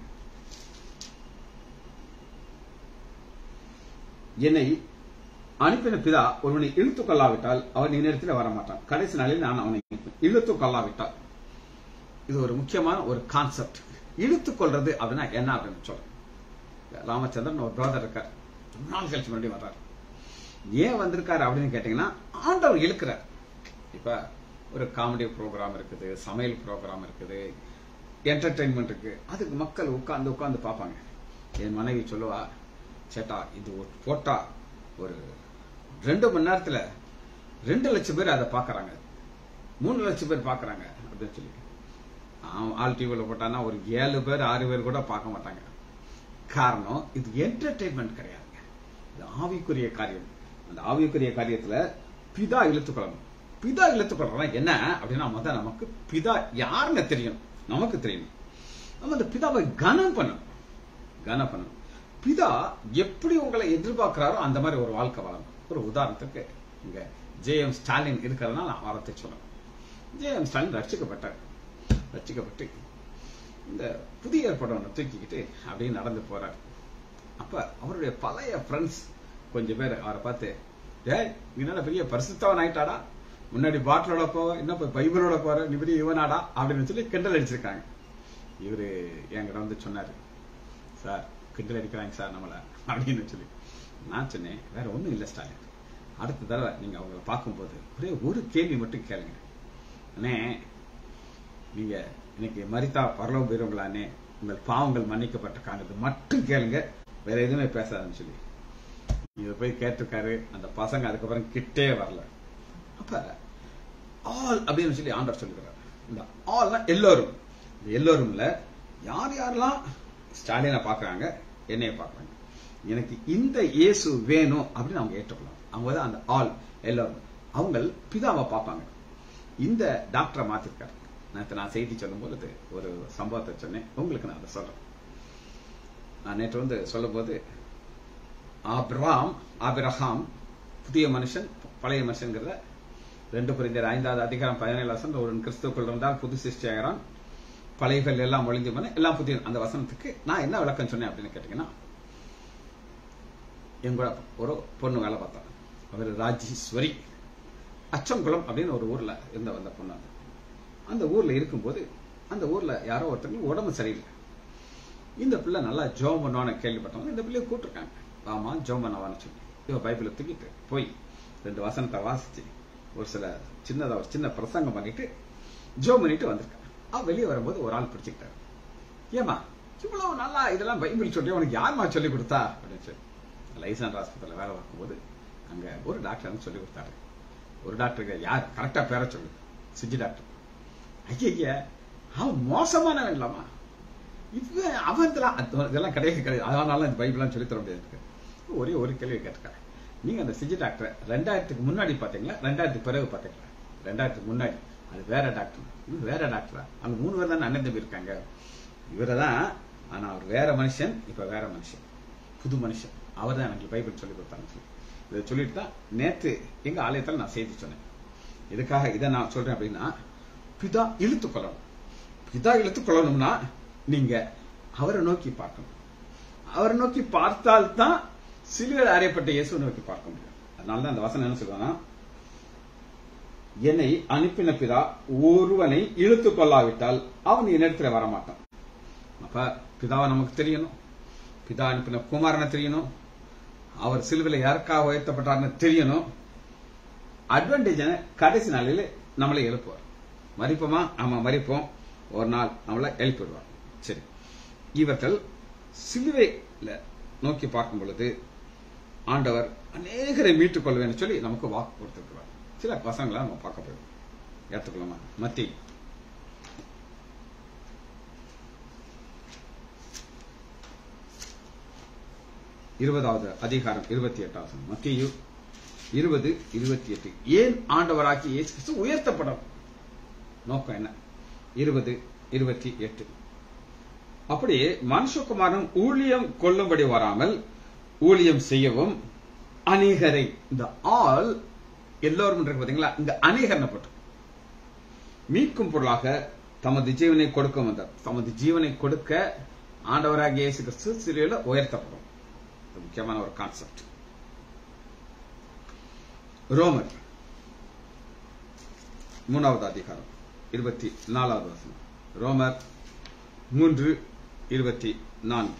S1: என்னை அனுப்பின பிதா ஒருவனை இழுத்துக் கொள்ளாவிட்டால் அவன் என்னிடத்தில் வரமாட்டான் கடைசி நாளில் நான் அவனை இழுத்துக் கொள்ளாவிட்டால் இது ஒரு முக்கியமான ஒரு கான்செப்ட் இழுத்துக் கொள்றது அப்படின்னா என்ன அப்படின்னு சொல்றேன் ராமச்சந்திரன் ஒரு பிரதர் இருக்கார் ரொம்ப நாள் கழிச்சு மறுபடியும் வர்றாரு ஏன் வந்திருக்காரு அப்படின்னு கேட்டீங்கன்னா ஆண்டவர் இழுக்கிறார் இப்ப ஒரு காமெடி ப்ரோக்ராம் இருக்குது சமையல் ப்ரோக்ராம் இருக்குது என்டர்டைன்மெண்ட் இருக்கு அதுக்கு மக்கள் உட்கார்ந்து உட்கார்ந்து பார்ப்பாங்க என் மனைவி சொல்லுவா சேட்டா இது ஒரு- போட்டா ஒரு ரெண்டு மணி நேரத்துல ரெண்டு லட்சம் பேர் அதை பார்க்கறாங்க மூணு லட்சம் பேர் பார்க்கறாங்க அப்படின்னு சொல்லி ஆ- ஆல் டிவியில் போட்டான்னா ஒரு ஏழு பேர் ஆறு பேர் கூட பார்க்க மாட்டாங்க காரணம் இது என்டர்டைன்மெண்ட் கிடையாதுங்க இது ஆவிக்குரிய காரியம் அந்த ஆவிக்குரிய காரியத்துல பிதா இழுத்துக்கொள்ளணும் பிதா இழுத்துக்கொள்ளணும் என்ன அப்படின்னா முதல்ல நமக்கு பிதா யாருன்னு தெரியும் நமக்கு தெரியும் நம்ம அந்த பிதாவை கனம் பண்ணணும் கனம் பண்ணணும் பிதா எப்படி உங்களை எதிர்பார்க்கிறாரோ அந்த மாதிரி ஒரு வாழ்க்கை வாழணும் ஒரு உதாரணத்துக்கு இங்க ஜே எம் ஸ்டாலின் இருக்கிறதுனால நான் வாரத்தை சொல்லணும் ஜே எம் ஸ்டாலின் ரட்சிக்கப்பட்டார் ரட்சிக்கப்பட்டு இந்த புதிய ஏற்பாடு ஒன்று தூக்கிக்கிட்டு அப்படியே நடந்து போறார் அப்ப அவருடைய பழைய ஃப்ரெண்ட்ஸ் கொஞ்சம் பேர் அவரை பார்த்து ஏய் நீ என்ன பெரிய பரிசுத்தவன் ஆயிட்டாடா முன்னாடி பாட்டிலோட போவ இன்னும் இப்ப பைபிளோட போற நீ பெரிய இவனாடா அப்படின்னு சொல்லி கிண்டல் அடிச்சிருக்காங்க இவரு என்கிட்ட வந்து சொன்னாரு சார் கிண்டல் அடிக்கிறாங்க சார் நம்மள அப்படின்னு சொல்லி நான் சொன்னேன் வேற ஒண்ணும் இல்ல ஸ்டாலின் அடுத்த தடவை நீங்க அவங்கள பார்க்கும்போது ஒரே ஒரு கேள்வி மட்டும் கேளுங்க அண்ணே நீங்க இன்னைக்கு மரித்தா பரலோகம் போயிருவங்களானே உங்கள் பாவங்கள் மன்னிக்கப்பட்ட காரணத்தை மட்டும் கேளுங்க வேற எதுவுமே பேசாதுன்னு சொல்லி இத போய் கேட்டிருக்காரு அந்த பசங்க அதுக்கப்புறம் கிட்டே வரல அப்ப ஆல் அப்படின்னு சொல்லி ஆண்டவர் சொல்லிக்கிறார் இந்த ஆல்னா எல்லோரும் இந்த எல்லோரும்ல யார் யாரெல்லாம் ஸ்டாலினை பாக்குறாங்க என்னைய பாக்குறாங்க எனக்கு இந்த இயேசு வேணும் அப்படின்னு அவங்க ஏற்றுக்கலாம் அவங்க தான் அந்த ஆல் எல்லாரும் அவங்க பிதாவை பார்ப்பாங்க இந்த டாக்டரை மாத்திருக்காரு நேற்று நான் செய்தி சொல்லும் பொழுது ஒரு சம்பவத்தை சொன்னேன் உங்களுக்கு நான் அதை சொல்றேன் நான் நேற்று வந்து சொல்லும்போது ஆபிரகாம் ஆபிரகாம் புதிய மனுஷன் பழைய மனுஷன்கிறத ரெண்டு புரிந்தர் ஐந்தாவது அதிகாரம் பதினேழு வசனம் ஒரு கிறிஸ்துக்குள் இருந்தால் புது சிருஷ்டி ஆகிறான் பழையகள் எல்லாம் ஒளிந்து போன எல்லாம் புதிய அந்த வசனத்துக்கு நான் என்ன விளக்கம் சொன்னேன் அப்படின்னு கேட்டீங்கன்னா என் கூட ஒரு பொண்ணு வேலை பார்த்தா அவர் ராஜேஸ்வரி அச்சங்குளம் அப்படின்னு ஒரு ஊர்ல இருந்த வந்த பொண்ணு அது. அந்த ஊர்ல இருக்கும்போது அந்த ஊர்ல யாரோ ஒருத்தருக்கு உடம்பு சரியில்லை இந்த பிள்ளை நல்லா ஜோம் பண்ணுவான்னு கேள்விப்பட்டவங்க இந்த பிள்ளைய கூப்பிட்டுருக்காங்க ஆமா ஜோம் பண்ணவான்னு சொல்லி இவ பைபிளை தூக்கிட்டு போய் ரெண்டு வசனத்தை வாசிச்சு ஒரு சில சின்னதா ஒரு சின்ன பிரசங்கம் பண்ணிட்டு ஜோம் பண்ணிட்டு வந்திருக்காங்க அவ வெளியே வரும்போது ஒரு ஆள் பிடிச்சுக்கிட்டாரு ஏமா இவ்வளவு நல்லா இதெல்லாம் பைபிள் சொல்லி உனக்கு யாருமா சொல்லி கொடுத்தா அப்படின்னு சொல்லி லைசன்ஸ் ஆஸ்பத்திரியில் வேலை பார்க்கும்போது அங்க ஒரு டாக்டர் வந்து சொல்லி கொடுத்தாரு ஒரு டாக்டருக்கு யார் கரெக்டா பேர சொல்லு சிஜி டாக்டர் ஐயா அவன் மோசமானவன் இல்லாமா இவன் அவன் இதெல்லாம் அது- இதெல்லாம் கிடையாது கிடையாது அதனால இந்த பைபிள்லாம் சொல்லி தர முடியாது ஒரே ஒரு கேள்வி கேட்டிருக்காரு நீங்க அந்த சிஜி டாக்டர் ரெண்டாயிரத்துக்கு முன்னாடி பாத்தீங்களா ரெண்டாயிரத்துக்கு பிறகு பாத்தீங்களா ரெண்டாயிரத்துக்கு முன்னாடி அது வேற டாக்டர் இது வேற டாக்டரா அங்க மூணு பேர் தானே அண்ணன் தம்பி இருக்காங்க இவரை தான் ஆனா அவர் வேற மனுஷன் இப்ப வேற மனுஷன் புது மனுஷன் அவர் தான் எனக்கு பைபிள் சொல்லி கொடுத்தாங்க சொல்லி இதை சொல்லிட்டு தான் நேத்து எங்க ஆலயத்துல நான் செய்தி சொன்னேன் இதுக்காக இதை நான் சொல்றேன் அப்படின்னா பிதா இழுத்து கொள்ளணும் பிதா இழுத்து கொள்ளணும்னா நீங்க அவரை நோக்கி பார்க்கணும் அவரை நோக்கி பார்த்தால்தான் சிலுவையில் அறையப்பட்ட இயேசுவை நோக்கி பார்க்க முடியும் அதனாலதான் அந்த வசனம் என்ன சொல்லுவாங்கன்னா என்னை அனுப்பின பிதா ஒருவனை இழுத்து கொள்ளாவிட்டால் அவன் என்னிடத்துல வரமாட்டான் அப்ப பிதாவை நமக்கு தெரியணும் பிதா அனுப்பின குமாரனை தெரியணும் அவர் சிலுவையில் யாருக்காக உயர்த்தப்பட்டார்னு தெரியணும் அட்வான்டேஜ் கடைசி நாளில் நம்மளை எழுப்புவார் மறிப்போமா ஆமா மறிப்போம் ஒரு நாள் நம்மளை எழுப்பிடுவார் சரி இவர்கள் சிலுவையில நோக்கி பார்க்கும் பொழுது ஆண்டவர் அநேகரை மீட்டுக் கொள்வேன்னு சொல்லி நமக்கு வாக்கு கொடுத்திருக்கிறார் சில வசனங்களை நம்ம பார்க்க போறோம் எடுத்துக்கலாமா மத்தி இருபதாவது அதிகாரம் இருபத்தி எட்டாவது மத்தியு இருபது இருபத்தி எட்டு ஏன் ஆண்டவராக்கி இயேசு கிறிஸ்து உயர்த்தப்படும் நோக்கம் என்ன இருபது இருபத்தி எட்டு அப்படியே மனுஷகுமாரன் ஊழியம் கொள்ளும்படி வராமல் ஊழியம் செய்யவும் அநேகரை இந்த ஆல் எல்லோரும் இருக்கு பாத்தீங்களா இந்த அநேகர்னு போட்டு மீட்கும் பொருளாக தமது ஜீவனை கொடுக்க வந்தார் தமது ஜீவனை கொடுக்க ஆண்டவராகிய இயேசு கிறிஸ்து சிறியில உயர்த்தப்படும் இது முக்கியமான ஒரு கான்செப்ட் ரோமர் மூணாவது அதிகாரம் இருபத்தி நாலாவது வசனம் ரோமர் மூன்று இருபத்தி நான்கு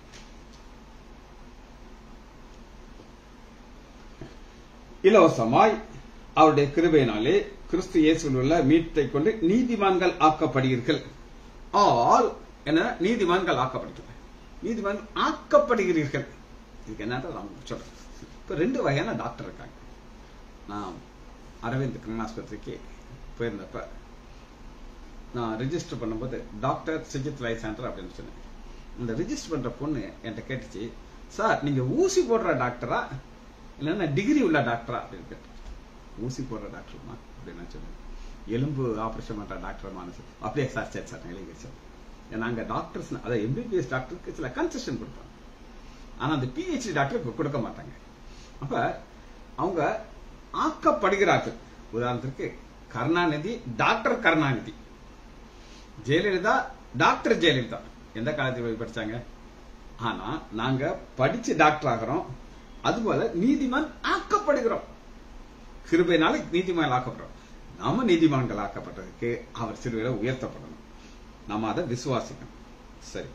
S1: இலவசமாய் அவருடைய கிருபையினாலே கிறிஸ்து இயேசுவில் உள்ள மீட்டை கொண்டு நீதிமான்கள் ஆக்கப்படுகிறீர்கள் ஆல் என்ன நீதிமான்கள் ஆக்கப்படுகிறீர்கள் நீதிமான் ஆக்கப்படுகிறீர்கள் இதுக்கு என்ன நான் சொல்றேன் இப்ப ரெண்டு வகையான டாக்டர் இருக்காங்க நான் அரவிந்த் கண் ஆஸ்பத்திரிக்கு போயிருந்தப்ப நான் ரிஜிஸ்டர் பண்ணும்போது டாக்டர் சுஜித் லை சென்டர் அப்படின்னு சொன்னேன் இந்த ரிஜிஸ்டர் பண்ற பொண்ணு என்கிட்ட கேட்டுச்சு சார் நீங்க ஊசி போடுற டாக்டரா இல்லைன்னா டிகிரி உள்ள டாக்டரா அப்படின்னு கேட்டேன் ஊசி போடுற டாக்டர்மா அப்படின்னு நான் சொன்னேன் எலும்பு ஆபரேஷன் பண்ற டாக்டர் மனசு அப்படியே சார் சரி சார் எழுதி சார் ஏன்னா அங்க டாக்டர்ஸ் அதாவது எம்பிபிஎஸ் டாக்டருக்கு சில கன்செஷன் கொடுப்பாங்க ஆனா அந்த பிஹெச்டி டாக்டருக்கு கொடுக்க மாட்டாங்க அப்ப அவங்க ஆக்கப்படுகிறார்கள் உதாரணத்திற்கு கருணாநிதி டாக்டர் கருணாநிதி ஜெயலலிதா டாக்டர் ஜெயலலிதா எந்த காலத்தில் போய் படிச்சாங்க ஆனா நாங்க படிச்சு டாக்டர் ஆகிறோம் அதுபோல நீதிமான் ஆக்கப்படுகிறோம் கிருபையினால நீதிமான் ஆக்கப்படுறோம் நாம நீதிமான்கள் ஆக்கப்பட்டதுக்கு அவர் சிறுவையில உயர்த்தப்படணும் நாம அதை விசுவாசிக்கணும் சரி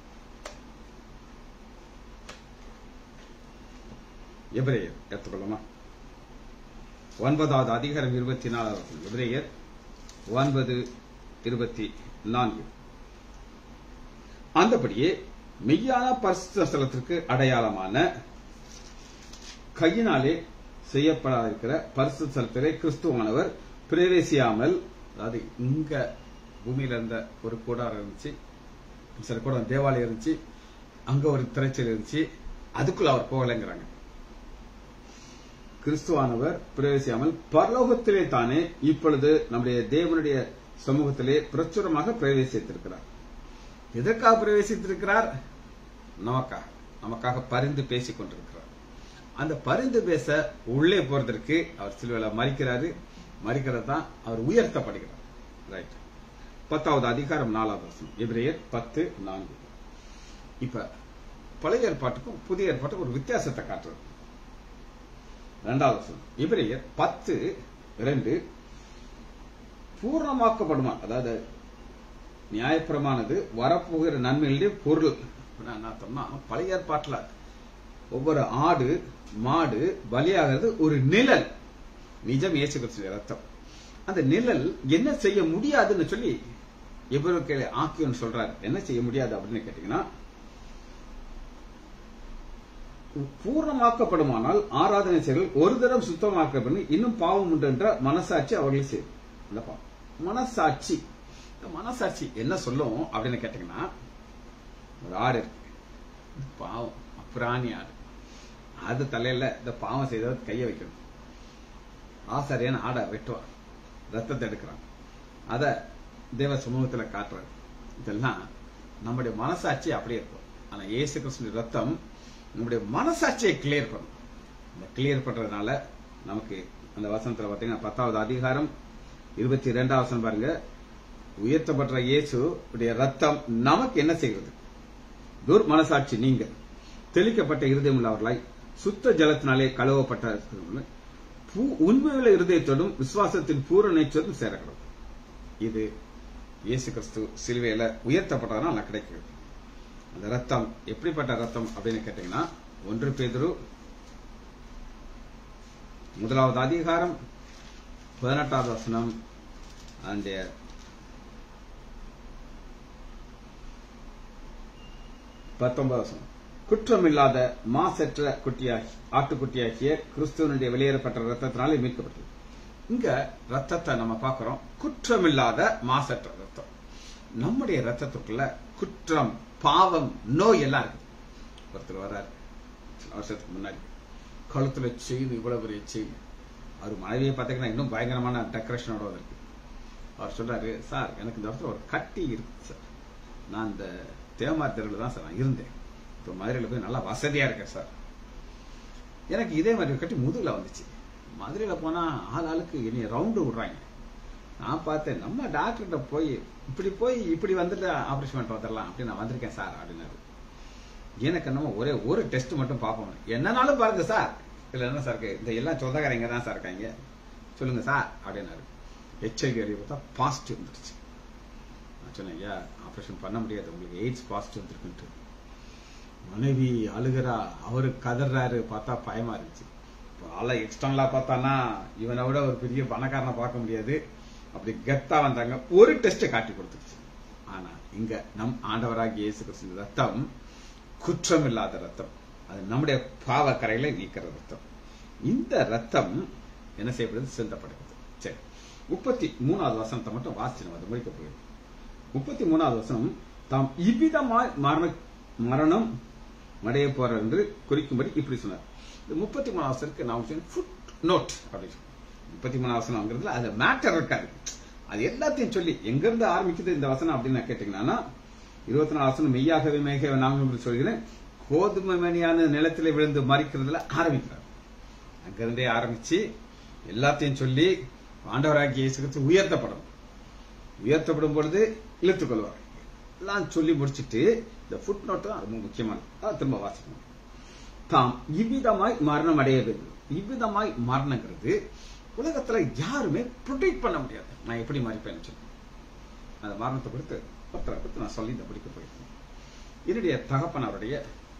S1: எபிரேயர் எடுத்துக்கொள்ளுமா ஒன்பதாவது அதிகாரம் இருபத்தி நாலாவது எபிரேயர் ஒன்பது இருபத்தி நான்கு அந்தபடியே மெய்யான பரிசுத்த ஸ்தலத்திற்கு அடையாளமான கையினாலே செய்யப்படாதிருக்கிற பரிசு செலுத்தலை கிறிஸ்துவானவர் பிரவேசியாமல் அதாவது இங்க பூமியில இருந்த ஒரு கூடாரம் இருந்துச்சு சில கூட தேவாலயம் இருந்துச்சு அங்க ஒரு திரைச்சல் இருந்துச்சு அதுக்குள்ள அவர் போகலைங்கிறாங்க கிறிஸ்துவானவர் பிரவேசியாமல் பரலோகத்திலே தானே இப்பொழுது நம்முடைய தேவனுடைய சமூகத்திலே பிரச்சுரமாக பிரவேசித்திருக்கிறார் எதற்காக பிரவேசித்திருக்கிறார் நமக்காக நமக்காக பரிந்து பேசிக் கொண்டிருக்கிறார் அந்த பரிந்து பேச உள்ளே போறதற்கு அவர் சிலுவையில மறிக்கிறாரு மறிக்கிறது தான் அவர் உயர்த்தப்படுகிறார் ரைட் பத்தாவது அதிகாரம் நாலாவது வசனம் எபிரேயர் பத்து நான்கு இப்ப பழைய ஏற்பாட்டுக்கும் புதிய ஏற்பாட்டுக்கும் ஒரு வித்தியாசத்தை காட்டுறது இரண்டாவது வசனம் எபிரேயர் பத்து ரெண்டு பூர்ணமாக்கப்படுமா அதாவது நியாயப்பிரமானது வரப்போகிற நன்மைகளுடைய பொருள் அப்படின்னா என்ன அர்த்தம்னா பழைய ஏற்பாட்டுல ஒவ்வொரு ஆடு மாடு பலியாகிறது ஒரு நிழல் நிஜம் இயேசு கிறிஸ்துவின் ரத்தம் அந்த நிழல் என்ன செய்ய முடியாதுன்னு சொல்லி எவருக்கு ஆக்கியோன்னு சொல்றாரு என்ன செய்ய முடியாது அப்படின்னு கேட்டீங்கன்னா பூர்ணமாக்கப்படுமானால் ஆராதனை செயல்கள் ஒரு தரம் சுத்தமாக்கப்படும் இன்னும் பாவம் உண்டு என்ற மனசாட்சி அவர்கள் செய்யும் இந்த பாவம் மனசாட்சி இந்த மனசாட்சி என்ன சொல்லும் அப்படின்னு கேட்டீங்கன்னா ஒரு ஆடு இருக்கு இது பாவம் பிராணி ஆடு அது தலையில இந்த பாவம் செய்தவர் கையை வைக்கணும் ஆசாரியன் ஆடை வெட்டுவார் ரத்தத்தை எடுக்கிறான் அத தேவ சமூகத்துல காட்டுறாரு இதெல்லாம் நம்முடைய மனசாட்சி அப்படியே இருக்கும் ஆனா இயேசு கிருஷ்ணன் ரத்தம் நம்முடைய மனசாட்சியை கிளியர் பண்ணும் இந்த கிளியர் பண்றதுனால நமக்கு அந்த வசனத்துல பாத்தீங்கன்னா பத்தாவது அதிகாரம் இருபத்தி ரெண்டாவது வசனம் பாருங்க உயர்த்தப்பட்ட இயேசு உடைய ரத்தம் நமக்கு என்ன செய்கிறது துர் மனசாட்சி நீங்க தெளிக்கப்பட்ட இருதயம் உள்ளவர்களாய் சுத்த ஜலத்தினாலே கழுவப்பட்ட உண்மையுள்ள இருதயத்தோடும் விசுவாசத்தின் பூரண நேச்சரும் சேரக்கூடும் இது இயேசு கிறிஸ்து சிலுவையில உயர்த்தப்பட்டதனால் கிடைக்கிறது அந்த ரத்தம் எப்படிப்பட்ட ரத்தம் அப்படின்னு கேட்டீங்கன்னா ஒன்று பேதுரு முதலாவது அதிகாரம் பதினெட்டாவது வசனம் அந்த பத்தொன்பது வசனம் குற்றமில்லாத மாசற்ற குட்டியாகி ஆட்டுக்குட்டியாகிய கிறிஸ்துவனுடைய வெளியேறப்பட்ட ரத்தத்தினாலே மீட்கப்பட்டது இங்க ரத்தத்தை நம்ம பார்க்கிறோம் குற்றமில்லாத மாசற்ற ரத்தம் நம்முடைய ரத்தத்துக்குள்ள குற்றம் பாவம் நோய் எல்லாம் இருக்கு ஒருத்தர் வர்றாரு வருஷத்துக்கு முன்னாடி கழுத்துல செயின் இவ்வளவு பெரிய செயின் அவர் மனைவியை பார்த்தீங்கன்னா இன்னும் பயங்கரமான டெக்கரேஷனோட இருக்கு அவர் சொல்றாரு சார் எனக்கு இந்த இடத்துல ஒரு கட்டி இருக்கு சார் நான் இந்த தேமார் தெருவில் தான் சார் நான் இருந்தேன் இப்போ மதுரையில் போய் நல்லா வசதியா இருக்கேன் சார் எனக்கு இதே மாதிரி ஒரு கட்டி முதுகுல வந்துச்சு மதுரையில போனா ஆள் ஆளுக்கு என்னைய ரவுண்டு விடுறாங்க நான் பார்த்தேன் நம்ம டாக்டர்கிட்ட போய் இப்படி போய் இப்படி வந்துட்டு ஆபரேஷன் பண்ணிட்டு வந்துடலாம் அப்படின்னு நான் வந்திருக்கேன் சார் அப்படின்னாரு எனக்கு என்னமோ ஒரே ஒரு டெஸ்ட் மட்டும் பார்ப்போம் என்னனாலும் பாருங்க சார் இல்ல என்ன சார் இருக்கு இந்த எல்லாம் சொந்தக்காரங்க தான் சார் இருக்காங்க சொல்லுங்க சார் அப்படின்னாரு ஹெச்ஐவி அறிவு பார்த்தா பாசிட்டிவ் வந்துருச்சு நான் சொன்னேன் ஐயா ஆபரேஷன் பண்ண முடியாது உங்களுக்கு எய்ட்ஸ் பாசிட்டிவ் வந்துருக்குன்ட்டு மனைவி அழுகிறா அவரு கதறாரு பார்த்தா பயமா இருந்துச்சு ஆளை எக்ஸ்டர்னலா பார்த்தானா இவனை விட ஒரு பெரிய பணக்காரனை பார்க்க முடியாது அப்படி கெத்தா வந்தாங்க ஒரு டெஸ்ட் காட்டி கொடுத்துருச்சு ஆனா இங்க நம் ஆண்டவராகிய இயேசு கிறிஸ்து ரத்தம் குற்றம் இல்லாத ரத்தம் அது நம்முடைய பாவ கரைகளை நீக்கிற ரத்தம் இந்த ரத்தம் என்ன செய்யப்படுது சிந்தப்படுகிறது சரி முப்பத்தி மூணாவது வசனத்தை மட்டும் வாசிச்சு அது முடிக்க போயிடும் முப்பத்தி மூணாவது வசனம் தாம் இவ்விதமாய் மரண மரணம் அடைய போற என்று குறிக்கும்படி இப்படி சொன்னார் இந்த முப்பத்தி மூணாவது வசனத்துக்கு நான் ஃபுட் நோட் அப்படின்னு சொல்றேன் முப்பத்தி மூணாவது வசனம்ங்கிறதுல அது மேட்டர் இருக்காது அது எல்லாத்தையும் சொல்லி எங்க இருந்து ஆரம்பிக்குது இந்த வசனம் அப்படின்னு கேட்டீங்கன்னா இருபத்தி நாலு வசனம் மெய்யாகவே மேக நான் சொல்கிறேன் கோதுமை மணியான நிலத்திலே விழுந்து மறிக்கிறதுல ஆரம்பிக்கிறார் அங்கிருந்தே ஆரம்பிச்சு எல்லாத்தையும் சொல்லி ஆண்டவராகிய இயேசுக்கு உயர்த்தப்படும் உயர்த்தப்படும் பொழுது இழுத்துக் கொள்வார் எல்லாம் சொல்லி முடிச்சிட்டு இந்த ஃபுட் நோட் தான் ரொம்ப முக்கியமானது திரும்ப வாசிக்கணும் தாம் இவ்விதமாய் மரணம் அடைய வேண்டும் இவ்விதமாய் மரணங்கிறது உலகத்துல யாருமே ப்ரொடெக்ட் பண்ண முடியாது நான் எப்படி மறிப்பேன்னு சொல்லி அந்த மரணத்தை குறித்து ஒருத்தரை குறித்து நான் சொல்லி இந்த படிக்க போயிருக்கேன் என்னுடைய தகப்பன் அவருடைய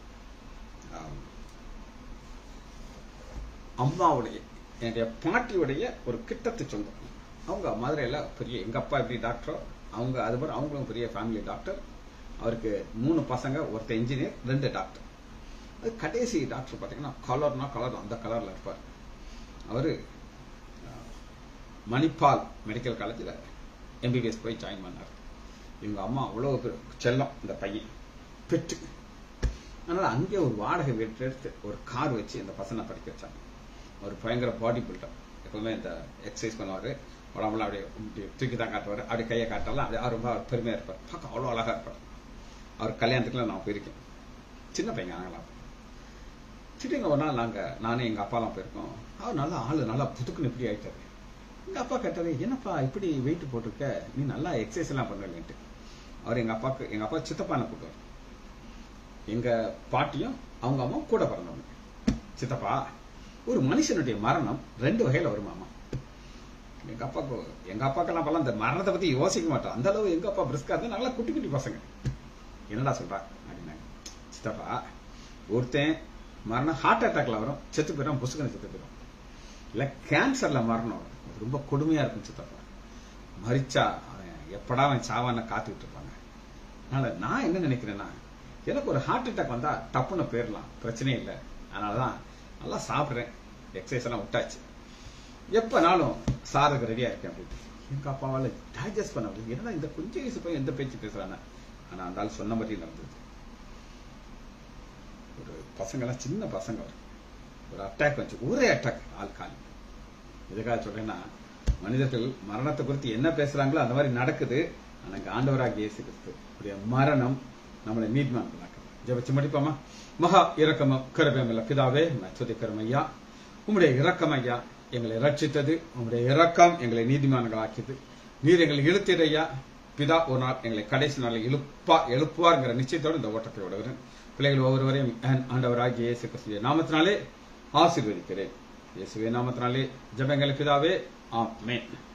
S1: அம்மாவுடைய என்னுடைய பாட்டியுடைய ஒரு கிட்டத்து சொந்தம் அவங்க மதுரையில பெரிய எங்க அப்பா எப்படி டாக்டரோ அவங்க அது மாதிரி அவங்களும் பெரிய ஃபேமிலி டாக்டர் அவருக்கு மூணு பசங்க ஒருத்தர் இன்ஜினியர் ரெண்டு டாக்டர் அது கடைசி டாக்டர் பார்த்தீங்கன்னா கலர்னா கலர் அந்த கலர்ல இருப்பார் அவரு அஹ், மணிப்பால் மெடிக்கல் காலேஜில் எம்பிபிஎஸ் போய் ஜாயின் பண்ணார் இவங்க அம்மா அவ்வளோ பெரு- செல்லம் இந்த பையன் பெட்டு அதனால அங்கே ஒரு வாடகை வீட்டு எடுத்து ஒரு கார் வச்சு இந்த பசங்களை படிக்க வச்சாங்க ஒரு பயங்கர பாடி பில்டர் எப்பவுமே இந்த எக்ஸசைஸ் பண்ணுவாரு உடம்புலாம் அப்படியே இப்படி தூக்கி தான் காட்டுவார் அப்படி கையை காட்டலாம் அப்படியே அவர் ரொம்ப பெருமையா இருப்பார் பார்க்க அவ்வளோ அழகா இருப்பார் அவர் கல்யாணத்துக்குலாம் நான் போயிருக்கேன் சின்ன பையன் நாங்களாம் திடீர்னு ஒரு நாள் நாங்க நானே எங்க அப்பாலாம் போயிருக்கோம் அவர் நல்லா ஆளு நல்லா புதுக்குன்னு இப்படி ஆயிட்டாரு எங்க அப்பா கேட்டாரு என்னப்பா இப்படி வெயிட் போட்டிருக்க நீ நல்லா எக்ஸசைஸ் எல்லாம் பண்ணுவேன்ட்டு அவர் எங்க அப்பாக்கு எங்க அப்பா சித்தப்பான கூப்பிடுவார் எங்க பாட்டியும் அவங்க அம்மா கூட பிறந்தவங்க சித்தப்பா ஒரு மனுஷனுடைய மரணம் ரெண்டு வகையில வருமாமா எங்க அப்பாக்கு எங்க அப்பாக்கெல்லாம் அப்பெல்லாம் இந்த மரணத்தை பத்தி யோசிக்க மாட்டோம் அந்த அளவு எங்க அப்பா பிரிஸ்கா இருந்தா நல்லா குட்டி குட்டி பசங்க என்னடா சொல்றா அப்படின்னாங்க சித்தப்பா ஒருத்தன் மரணம் ஹார்ட் அட்டாக்ல வரும் செத்து போயிடும் புசுக்கனை செத்து போயிடும் இல்ல கேன்சர்ல மரணம் வரும் அது ரொம்ப கொடுமையா இருக்கும் சித்தப்பா மறிச்சா அவன் எப்படா அவன் சாவான காத்துக்கிட்டு இருப்பாங்க அதனால நான் என்ன நினைக்கிறேன்னா எனக்கு ஒரு ஹார்ட் அட்டாக் வந்தா டப்புன்னு போயிடலாம் பிரச்சனையே இல்லை அதனாலதான் நல்லா சாப்பிடுறேன் எக்ஸசைஸ் எல்லாம் விட்டாச்சு எப்பனாலும் சாருக்கு ரெடியா இருக்கேன் அப்படின்னு எங்க அப்பாவால டைஜஸ்ட் பண்ண முடியும் என்னடா இந்த கொஞ்சம் வயசு போய் எந்த பேச்சு பேசுறானே ஆனா அந்த ஆள் சொன்ன மாதிரி நடந்தது ஒரு பசங்க எல்லாம் சின்ன பசங்க வரும் ஒரு அட்டாக் வந்துச்சு ஒரே அட்டாக் ஆள் காலி எதுக்காக சொல்றேன்னா மனிதர்கள் மரணத்தை குறித்து என்ன பேசுறாங்களோ அந்த மாதிரி நடக்குது ஆனா இங்க ஆண்டவராக இயேசு கிறிஸ்து உடைய மரணம் நம்மளை மீட்மான் ஜெபச்சு முடிப்போமா மகா இரக்கம கருபேமல்ல பிதாவே துதிக்கிறோம் ஐயா உம்முடைய இரக்கம் ஐயா எங்களை ரட்சித்தது உம்முடைய இரக்கம் எங்களை நீதிமான்களாக்கியது நீர் எங்களை இழுத்தீர் ஐயா பிதா ஒரு நாள் எங்களை கடைசி நாளில் எழுப்பா எழுப்புவார்ங்கிற நிச்சயத்தோடு இந்த ஓட்டத்தை விடுகிறேன் பிள்ளைகள் ஒவ்வொருவரையும் என் ஆண்டவராகிய இயேசு கிறிஸ்துவின் நாமத்தினாலே ஆசீர்வதிக்கிறேன் இயேசுவின் நாமத்தினாலே ஜெபங்களை பிதாவே ஆமென்